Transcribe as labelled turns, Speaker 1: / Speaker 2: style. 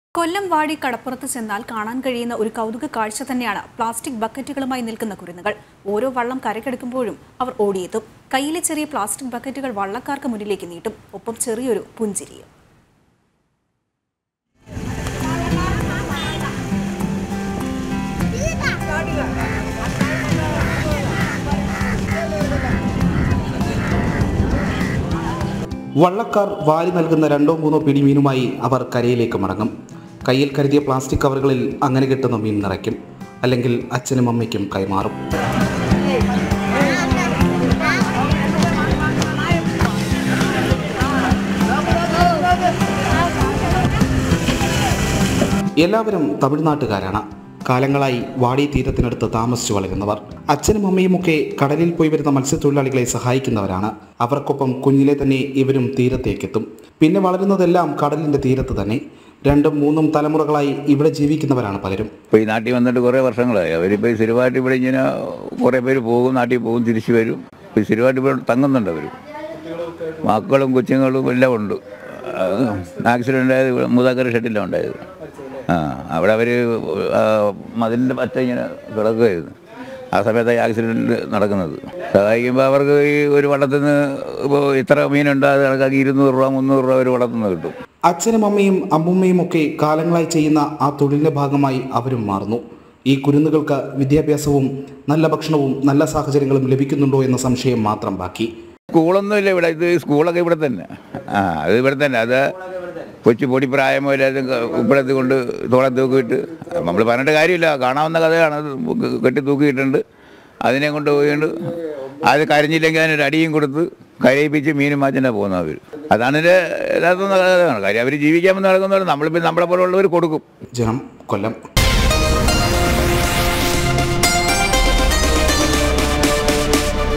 Speaker 1: കൊല്ലം വാടി കടപ്പുറത്ത് ചെന്നാൽ കാണാൻ കഴിയുന്ന ഒരു കൗതുക കാഴ്ച തന്നെയാണ് പ്ലാസ്റ്റിക് ബക്കറ്റുകളുമായി നിൽക്കുന്ന കുരുന്നുകൾ ഓരോ വള്ളം കരക്കെടുക്കുമ്പോഴും അവർ ഓടിയെത്തും കയ്യിലെ ചെറിയ പ്ലാസ്റ്റിക് ബക്കറ്റുകൾ വള്ളക്കാർക്ക് മുന്നിലേക്ക് നീട്ടും ഒപ്പം ചെറിയൊരു പുഞ്ചിരിയും
Speaker 2: വള്ളക്കാർ വാരി നൽകുന്ന രണ്ടോ മൂന്നോ പിടി മീനുമായി അവർ കരയിലേക്ക് മടങ്ങും കയ്യിൽ കരുതിയ പ്ലാസ്റ്റിക് കവറുകളിൽ അങ്ങനെ കിട്ടുന്ന മീൻ നിറയ്ക്കും അല്ലെങ്കിൽ അച്ഛനും അമ്മയ്ക്കും കൈമാറും എല്ലാവരും തമിഴ്നാട്ടുകാരാണ് കാലങ്ങളായി വാടി തീരത്തിനടുത്ത് താമസിച്ചു വളരുന്നവർ അച്ഛനും അമ്മയുമൊക്കെ കടലിൽ പോയി വരുന്ന മത്സ്യത്തൊഴിലാളികളെ സഹായിക്കുന്നവരാണ് അവർക്കൊപ്പം കുഞ്ഞിലെ തന്നെ ഇവരും തീരത്തേക്കെത്തും പിന്നെ വളരുന്നതെല്ലാം കടലിന്റെ തീരത്ത് തന്നെ രണ്ടും മൂന്നും തലമുറകളായി ഇവിടെ ജീവിക്കുന്നവരാണ് പലരും
Speaker 3: ഇപ്പോൾ ഈ നാട്ടിൽ വന്നിട്ട് കുറേ വർഷങ്ങളായി അവരിപ്പോൾ സ്ഥിരമായിട്ട് ഇവിടെ ഇങ്ങനെ കുറേ പേര് പോകും നാട്ടിൽ പോകും തിരിച്ചു വരും ഇപ്പോൾ സ്ഥിരമായിട്ട് ഇവിടെ തങ്ങുന്നുണ്ട് അവർ മക്കളും കൊച്ചുങ്ങളും എല്ലാം ഉണ്ട് ആക്സിഡൻ്റ് ആയത് ഇവിടെ മൂതാക്കര ഷെട്ടിലാണ് ഉണ്ടായത് ആ അവിടെ അവർ മതിലിൻ്റെ പറ്റ ഇങ്ങനെ കിടക്കുകയായിരുന്നു ആ സമയത്ത് ആക്സിഡൻറ്റ് നടക്കുന്നത് സഹായിക്കുമ്പോൾ അവർക്ക് ഈ ഒരു വള്ളത്തിൽ നിന്ന് ഇപ്പോൾ ഇത്ര മീനുണ്ട് അത് കണക്കാക്കി ഇരുന്നൂറ് രൂപ മുന്നൂറ് രൂപ ഒരു വള്ളത്തിൽ നിന്ന് കിട്ടും
Speaker 2: അച്ഛനും അമ്മയും അമ്മുമ്മയും ഒക്കെ കാലങ്ങളായി ചെയ്യുന്ന ആ തൊഴിലിന്റെ ഭാഗമായി അവരും മാറുന്നു ഈ കുരുന്നുകൾക്ക് വിദ്യാഭ്യാസവും നല്ല ഭക്ഷണവും നല്ല സാഹചര്യങ്ങളും ലഭിക്കുന്നുണ്ടോ എന്ന സംശയം മാത്രം ബാക്കി
Speaker 3: സ്കൂളൊന്നും ഇല്ല ഇവിടെ ഇത് സ്കൂളൊക്കെ ഇവിടെ തന്നെ ആ അത് ഇവിടെ തന്നെ അത് കൊച്ചു പൊടി പ്രായം പോലെ അത് ഉപ്പിടത്ത് കൊണ്ട് തോളം തൂക്കിയിട്ട് നമ്മൾ പറഞ്ഞിട്ട് കാര്യമില്ല കാണാവുന്ന കഥയാണ് അത് കെട്ടി തൂക്കിയിട്ടുണ്ട് അതിനെ കൊണ്ട് പോയിട്ടുണ്ട് അത് കരഞ്ഞില്ലെങ്കിൽ അതിനൊരു അടിയും കൊടുത്ത് കരയിപ്പിച്ച് മീനും മാറ്റിനാണ് പോകുന്നത് അവർ അതാണ് ഇതിൻ്റെ യഥാർത്ഥ കഥയാണ് കാര്യം അവർ ജീവിക്കാൻ വന്ന് നടക്കുന്നവർ നമ്മളിപ്പോൾ നമ്മളെ പോലുള്ളവർ കൊടുക്കും
Speaker 2: ജനം കൊല്ലം